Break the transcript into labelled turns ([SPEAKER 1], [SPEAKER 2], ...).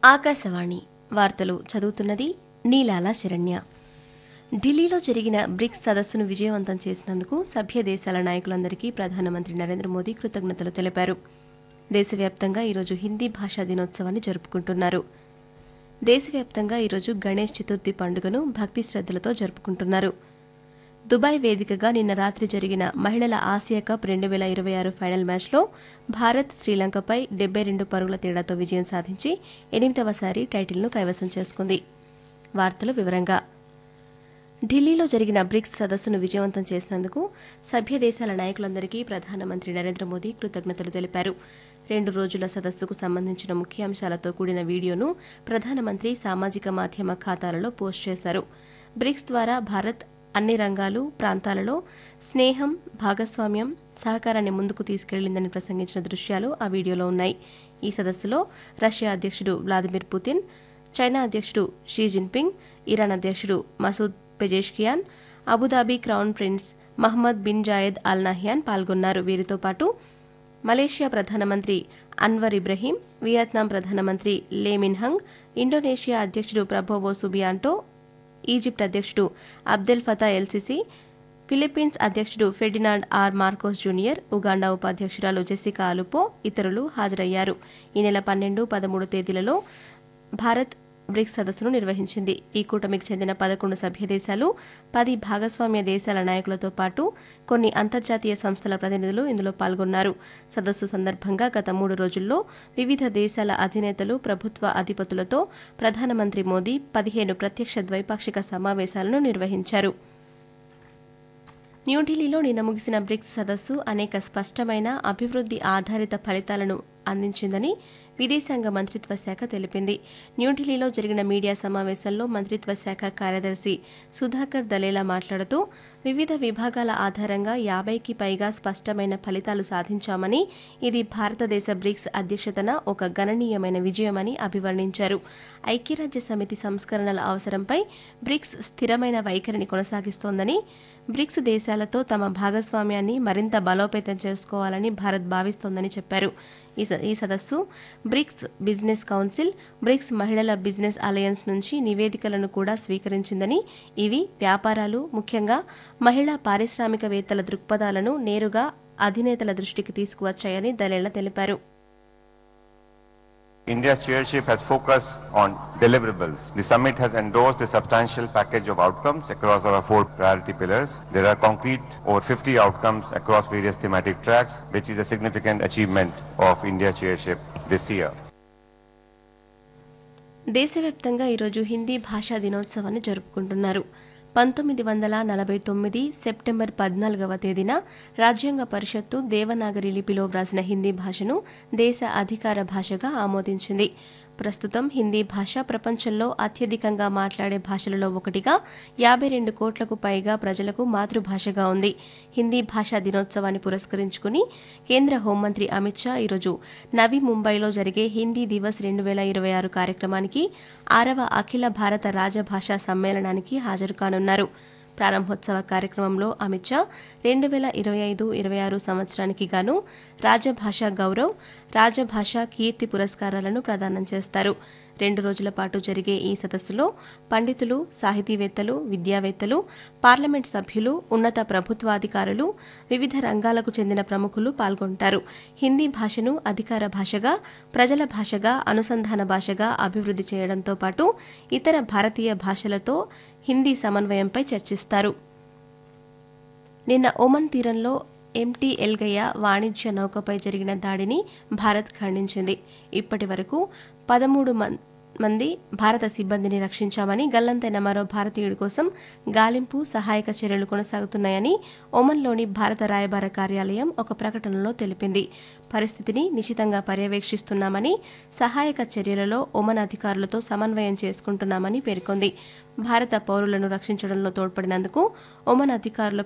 [SPEAKER 1] ఆకాశవాణి వార్తలు చదువుతున్నది నీలాల శరణ్య ఢిల్లీలో జరిగిన బ్రిక్స్ సదస్సును విజయవంతం చేసినందుకు సభ్య దేశాల నాయకులందరికీ ప్రధానమంత్రి నరేంద్ర మోదీ కృతజ్ఞతలు తెలిపారు దేశవ్యాప్తంగా ఈరోజు హిందీ భాషా దినోత్సవాన్ని జరుపుకుంటున్నారు దేశవ్యాప్తంగా ఈరోజు గణేష్ చతుర్థి పండుగను భక్తి శ్రద్ధలతో జరుపుకుంటున్నారు దుబాయ్ వేదికగా నిన్న రాత్రి జరిగిన మహిళల ఆసియా కప్ రెండు వేల ఇరవై ఆరు ఫైనల్ మ్యాచ్లో భారత్ శ్రీలంకపై డెబ్బై రెండు పరుగుల తేడాతో విజయం సాధించి ఎనిమిదవసారి టైటిల్ను కైవసం చేసుకుంది వార్తలు వివరంగా ఢిల్లీలో జరిగిన బ్రిక్స్ సదస్సును విజయవంతం చేసినందుకు సభ్య దేశాల నాయకులందరికీ ప్రధానమంత్రి నరేంద్ర మోదీ కృతజ్ఞతలు తెలిపారు రెండు రోజుల సదస్సుకు సంబంధించిన ముఖ్యాంశాలతో కూడిన వీడియోను ప్రధానమంత్రి సామాజిక మాధ్యమ ఖాతాలలో పోస్ట్ చేశారు బ్రిక్స్ ద్వారా భారత్ అన్ని రంగాలు ప్రాంతాలలో స్నేహం భాగస్వామ్యం సహకారాన్ని ముందుకు తీసుకెళ్లిందని ప్రసంగించిన దృశ్యాలు ఆ వీడియోలో ఉన్నాయి ఈ సదస్సులో రష్యా అధ్యక్షుడు వ్లాదిమిర్ పుతిన్ చైనా అధ్యక్షుడు షీ జిన్పింగ్ ఇరాన్ అధ్యక్షుడు Masoud Pezeshkian Abu Dhabi crown prince Mohammed bin Zayed Al Nahyan పాల్గొన్నారు వీరితో పాటు మలేషియా ప్రధానమంత్రి అన్వర్ ఇబ్రహీం వియత్నాం ప్రధానమంత్రి లే మిన్హంగ్ ఇండోనేషియా అధ్యక్షుడు ప్రభోవో సుబియాంటో ఈజిప్ట్ అధ్యక్షుడు అబ్దెల్ ఫతా ఎల్సిసి ఫిలిప్పీన్స్ అధ్యక్షుడు Ferdinand R Marcos Junior Uganda ఉపాధ్యక్షురాలు జెసికా అలుపో ఇతరులు హాజరయ్యారు ఈ నెల పన్నెండు పదమూడు తేదీలలో భారత్ బ్రిక్స్ సదస్సును నిర్వహించింది ఈ కూటమికి చెందిన పదకొండు సభ్య దేశాలు పది భాగస్వామ్య దేశాల నాయకులతో పాటు కొన్ని అంతర్జాతీయ సంస్థల ప్రతినిధులు ఇందులో పాల్గొన్నారు సదస్సు సందర్భంగా గత మూడు రోజుల్లో వివిధ దేశాల అధినేతలు ప్రభుత్వ అధిపతులతో ప్రధానమంత్రి మోదీ పదిహేను ప్రత్యక్ష ద్వైపాక్షిక సమావేశాలను నిర్వహించారు న్యూఢిల్లీలో నిన్న ముగిసిన బ్రిక్స్ సదస్సు అనేక స్పష్టమైన అభివృద్ధి ఆధారిత ఫలితాలను అందించిందని విదేశాంగ మంత్రిత్వ శాఖ తెలిపింది న్యూఢిల్లీలో జరిగిన మీడియా సమావేశంలో మంత్రిత్వ శాఖ కార్యదర్శి సుధాకర్ దలేలా మాట్లాడుతూ వివిధ విభాగాల ఆధారంగా యాభైకి పైగా స్పష్టమైన ఫలితాలు సాధించామని ఇది భారతదేశ బ్రిక్స్ అధ్యక్షతన ఒక గణనీయమైన విజయమని అభివర్ణించారు ఐక్యరాజ్య సమితి సంస్కరణల అవసరంపై బ్రిక్స్ స్థిరమైన వైఖరిని కొనసాగిస్తోందని బ్రిక్స్ దేశాలతో తమ భాగస్వామ్యాన్ని మరింత బలోపేతం చేసుకోవాలని భారత్ భావిస్తోందని చెప్పారు ఈ స- ఈ సదస్సు బ్రిక్స్ బిజినెస్ కౌన్సిల్ బ్రిక్స్ మహిళల బిజినెస్ అలయన్స్ నుంచి నివేదికలను కూడా స్వీకరించిందని ఇవి వ్యాపారాలు ముఖ్యంగా మహిళా పారిశ్రామికవేత్తల దృక్పథాలను నేరుగా అధినేతల దృష్టికి తీసుకువచ్చాయని దలేలా తెలిపారు
[SPEAKER 2] India's chairship has focused on deliverables. The summit has endorsed a substantial package of outcomes across our four priority pillars. There are concrete over 50 outcomes across various thematic tracks, which is a significant achievement of India's chairship this year.
[SPEAKER 1] దేశవ్యాప్తంగా ఈరోజు హిందీ భాషా దినోత్సవాన్ని జరుపుకుంటున్నారు పంతొమ్మిది వందల నలభై తొమ్మిది September పద్నాలుగవ తేదీన రాజ్యాంగ పరిషత్తు దేవనాగరి లిపిలో వ్రాసిన హిందీ భాషను దేశ అధికార భాషగా ఆమోదించింది ప్రస్తుతం హిందీ భాష ప్రపంచంలో అత్యధికంగా మాట్లాడే భాషలలో ఒకటిగా యాభై రెండు కోట్లకు పైగా ప్రజలకు మాతృభాషగా ఉంది హిందీ భాషా దినోత్సవాన్ని పురస్కరించుకుని కేంద్ర హోంమంత్రి అమిత్ షా ఈరోజు నవీ ముంబైలో జరిగే హిందీ దివస్ రెండు వేల ఇరవై ఆరు కార్యక్రమానికి ఆరవ అఖిల భారత రాజభాషా సమ్మేళనానికి హాజరు కానున్నారు ప్రారంభోత్సవ కార్యక్రమంలో అమిత్ షా రెండు వేల ఇరవై ఐదు ఇరవై ఆరు సంవత్సరానికి గాను రాజభాషా గౌరవ్ రాజభాషా కీర్తి పురస్కారాలను ప్రదానం చేస్తారు రెండు రోజుల పాటు జరిగే ఈ సదస్సులో పండితులు సాహితీవేత్తలు విద్యావేత్తలు పార్లమెంట్ సభ్యులు ఉన్నత ప్రభుత్వాధికారులు వివిధ రంగాలకు చెందిన ప్రముఖులు పాల్గొంటారు హిందీ భాషను అధికార భాషగా ప్రజల భాషగా అనుసంధాన భాషగా అభివృద్ధి చేయడంతో పాటు ఇతర భారతీయ భాషలతో హిందీ సమన్వయంపై చర్చిస్తారు నిన్న ఒమన్ తీరంలో ఎంటీ ఎల్గయ్య వాణిజ్య నౌకపై జరిగిన దాడిని భారత్ ఖండించింది ఇప్పటి వరకు పదమూడు మం- మంది భారత సిబ్బందిని రక్షించామని గల్లంతైన మరో భారతీయుడి కోసం గాలింపు సహాయక చర్యలు కొనసాగుతున్నాయని ఒమన్లోని భారత రాయబార కార్యాలయం ఒక ప్రకటనలో తెలిపింది పరిస్థితిని నిశితంగా పర్యవేక్షిస్తున్నామని సహాయక చర్యలలో ఒమన్ అధికారులతో సమన్వయం చేసుకుంటున్నామని పేర్కొంది భారత పౌరులను రక్షించడంలో తోడ్పడినందుకు ఒమన్ అధికారులకు